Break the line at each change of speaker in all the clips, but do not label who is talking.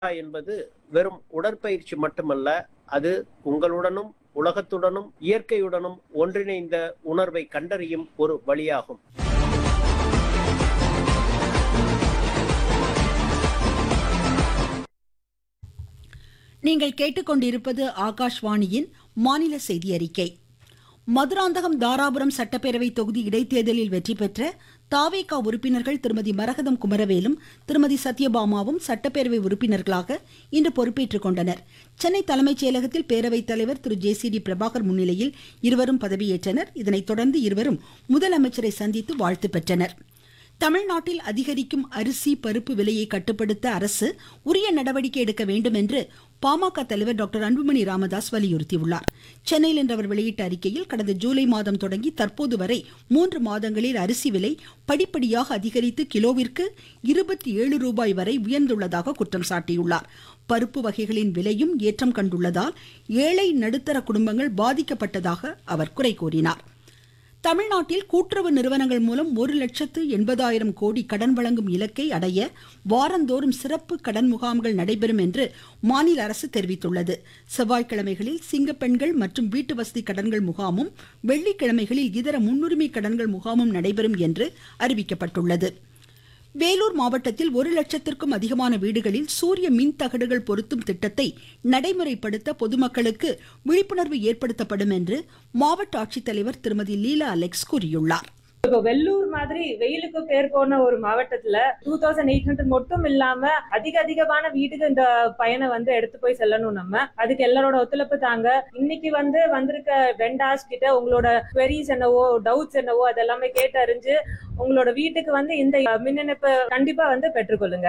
என்பது வெறும் உடற்பயிற்சி மட்டுமல்ல அது உங்களுடனும் உலகத்துடனும் இயற்கையுடனும் ஒன்றிணைந்த உணர்வை கண்டறியும் ஒரு வழியாகும்
நீங்கள் கேட்டுக்கொண்டிருப்பது ஆகாஷ்வாணியின் மாநில செய்தி அறிக்கை மதுராந்தகம் தாராபுரம் சட்டப்பேரவை தொகுதி இடைத்தேர்தலில் வெற்றி பெற்ற தாவேகா உறுப்பினர்கள் திருமதி மரகதம் குமரவேலும் திருமதி சத்யபாமாவும் சட்டப்பேரவை உறுப்பினர்களாக இன்று பொறுப்பேற்றுக் கொண்டனர் சென்னை தலைமைச் செயலகத்தில் பேரவைத் தலைவர் Thiru J C D Prabhakar முன்னிலையில் இருவரும் பதவியேற்றனர் இதனைத் தொடர்ந்து இருவரும் முதலமைச்சரை சந்தித்து வாழ்த்து பெற்றனர் தமிழ்நாட்டில் அதிகரிக்கும் அரிசி பருப்பு விலையை கட்டுப்படுத்த அரசு உரிய நடவடிக்கை எடுக்க வேண்டும் என்று பாமக தலைவர் டாக்டர் அன்புமணி ராமதாஸ் வலியுறுத்தியுள்ளார் சென்னையில் இன்று அவர் வெளியிட்ட அறிக்கையில் கடந்த ஜூலை மாதம் தொடங்கி தற்போது வரை மூன்று மாதங்களில் அரிசி விலை படிப்படியாக அதிகரித்து கிலோவிற்கு இருபத்தி ஏழு ரூபாய் வரை உயர்ந்துள்ளதாக குற்றம் சாட்டியுள்ளார் பருப்பு வகைகளின் விலையும் ஏற்றம் கண்டுள்ளதால் ஏழை நடுத்தர குடும்பங்கள் பாதிக்கப்பட்டதாக அவர் குறை கூறினார் தமிழ்நாட்டில் கூட்டுறவு நிறுவனங்கள் மூலம் ஒரு லட்சத்து எண்பதாயிரம் கோடி கடன் வழங்கும் இலக்கை அடைய வாரந்தோறும் சிறப்பு கடன் முகாம்கள் நடைபெறும் என்று மாநில அரசு தெரிவித்துள்ளது செவ்வாய்க்கிழமைகளில் சிங்கப்பெண்கள் மற்றும் வீட்டு வசதி கடன்கள் முகாமும் வெள்ளிக்கிழமைகளில் இதர முன்னுரிமை கடன்கள் முகாமும் நடைபெறும் என்று அறிவிக்கப்பட்டுள்ளது வேலூர் மாவட்டத்தில் ஒரு லட்சத்திற்கும் அதிகமான வீடுகளில் சூரிய மின் தகடுகள் பொருத்தும் திட்டத்தை நடைமுறைப்படுத்த பொதுமக்களுக்கு விழிப்புணர்வு ஏற்படுத்தப்படும் என்று மாவட்ட ஆட்சித்தலைவர் திருமதி லீலா அலெக்ஸ் கூறியுள்ளார்
இப்போ வெள்ளூர் மாதிரி வெயிலுக்கு பேர் போன ஒரு மாவட்டத்துல டூ தௌசண்ட் எயிட் ஹண்ட்ரட் மட்டும் இல்லாம அதிக அதிகமான வீட்டுக்கு இந்த பயனை வந்து எடுத்து போய் செல்லணும் நம்ம அதுக்கு எல்லாரோட ஒத்துழைப்பு தாங்க இன்னைக்கு வந்து வந்திருக்க வெண்டாஸ் கிட்ட உங்களோட queries என்னவோ டவுட்ஸ் என்னவோ அதெல்லாமே கேட்டு அறிஞ்சு உங்களோட வீட்டுக்கு வந்து இந்த மின் இணைப்பு கண்டிப்பா வந்து பெற்றுக்கொள்ளுங்க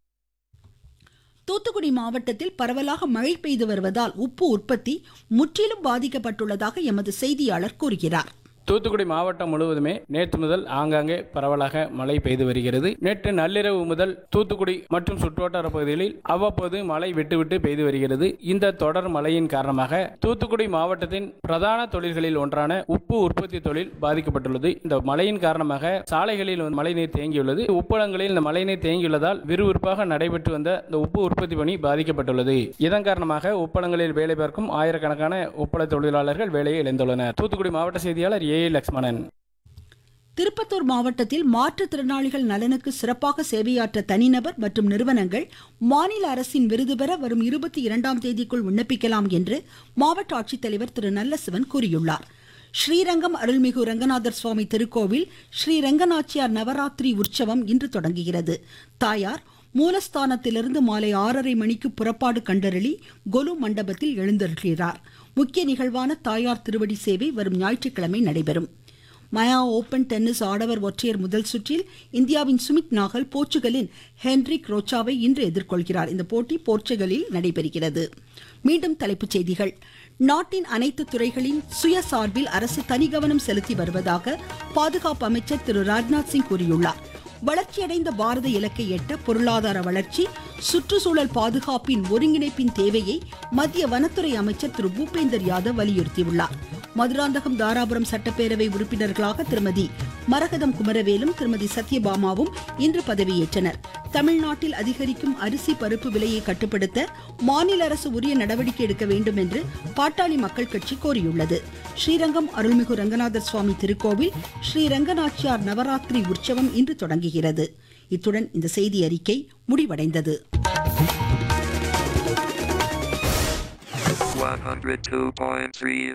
தூத்துக்குடி மாவட்டத்தில் பரவலாக மழை பெய்து வருவதால் உப்பு உற்பத்தி முற்றிலும் பாதிக்கப்பட்டுள்ளதாக எமது செய்தியாளர் கூறுகிறார்
தூத்துக்குடி மாவட்டம் முழுவதுமே நேற்று முதல் ஆங்காங்கே பரவலாக மழை பெய்து வருகிறது நேற்று நள்ளிரவு முதல் தூத்துக்குடி மற்றும் சுற்றுவட்டார பகுதிகளில் அவ்வப்போது மழை விட்டுவிட்டு பெய்து வருகிறது இந்த தொடர் மழையின் காரணமாக தூத்துக்குடி மாவட்டத்தின் பிரதான தொழில்களில் ஒன்றான உப்பு உற்பத்தி தொழில் பாதிக்கப்பட்டுள்ளது இந்த மழையின் காரணமாக சாலைகளில் வந்து மழைநீர் தேங்கியுள்ளது உப்பளங்களில் இந்த மழைநீர் தேங்கியுள்ளதால் விறுவிறுப்பாக நடைபெற்று வந்த இந்த உப்பு உற்பத்தி பணி பாதிக்கப்பட்டுள்ளது இதன் காரணமாக உப்பளங்களில் வேலை பார்க்கும் ஆயிரக்கணக்கான உப்பள தொழிலாளர்கள் வேலையை இழந்துள்ளனர் தூத்துக்குடி மாவட்ட செய்தியாளர் ஏ லக்ஷ்மணன்
திருப்பத்தூர் மாவட்டத்தில் மாற்றுத்திறனாளிகள் நலனுக்கு சிறப்பாக சேவையாற்ற தனிநபர் மற்றும் நிறுவனங்கள் மாநில அரசின் விருது பெற வரும் இருபத்தி இரண்டாம் தேதிக்குள் விண்ணப்பிக்கலாம் என்று மாவட்ட ஆட்சித்தலைவர் திரு நல்லசிவன் கூறியுள்ளார் ஸ்ரீரங்கம் அருள்மிகு ரங்கநாதர் சுவாமி திருக்கோவில் ஸ்ரீ ரங்கநாச்சியார் நவராத்திரி உற்சவம் இன்று தொடங்குகிறது தாயார் மூலஸ்தானத்திலிருந்து மாலை ஆறரை மணிக்கு புறப்பாடு கண்டறளி கொலு மண்டபத்தில் எழுந்தருள்கிறார் முக்கிய நிகழ்வான தாயார் திருவடி சேவை வரும் ஞாயிற்றுக்கிழமை நடைபெறும் மயா ஓபன் டென்னிஸ் ஆடவர் ஒற்றையர் முதல் சுற்றில் இந்தியாவின் சுமித் நாகல் போர்ச்சுகலின் ஹென்ரிக் ரோச்சாவை இன்று எதிர்கொள்கிறார் இந்த போட்டி போர்ச்சுகலில் நடைபெறுகிறது மீண்டும் தலைப்புச் செய்திகள் நாட்டின் அனைத்து துறைகளின் சுயசார்பில் அரசு தனிகவனம் செலுத்தி வருவதாக பாதுகாப்பு அமைச்சர் திரு ராஜ்நாத் சிங் கூறியுள்ளார் வளர்ச்சியடைந்த பாரத இலக்கை எட்ட பொருளாதார வளர்ச்சி சுற்றுச்சூழல் பாதுகாப்பின் ஒருங்கிணைப்பின் தேவையை மத்திய வனத்துறை அமைச்சர் திரு பூபேந்தர் யாதவ் வலியுறுத்தியுள்ளார் மதுராந்தகம் தாராபுரம் சட்டப்பேரவை உறுப்பினர்களாக திருமதி மரகதம் குமரவேலும் திருமதி சத்யபாமாவும் இன்று பதவியேற்றனர் தமிழ்நாட்டில் அதிகரிக்கும் அரிசி பருப்பு விலையை கட்டுப்படுத்த மாநில அரசு உரிய நடவடிக்கை எடுக்க வேண்டும் என்று பாட்டாளி மக்கள் கட்சி கோரியுள்ளது ஸ்ரீரங்கம் அருள்மிகு ரங்கநாதர் சுவாமி திருக்கோவில் ஸ்ரீ ரங்கநாச்சியார் நவராத்திரி உற்சவம் இன்று தொடங்குகிறது இத்துடன் இந்த செய்தி அறிக்கை முடிவடைந்தது
102.3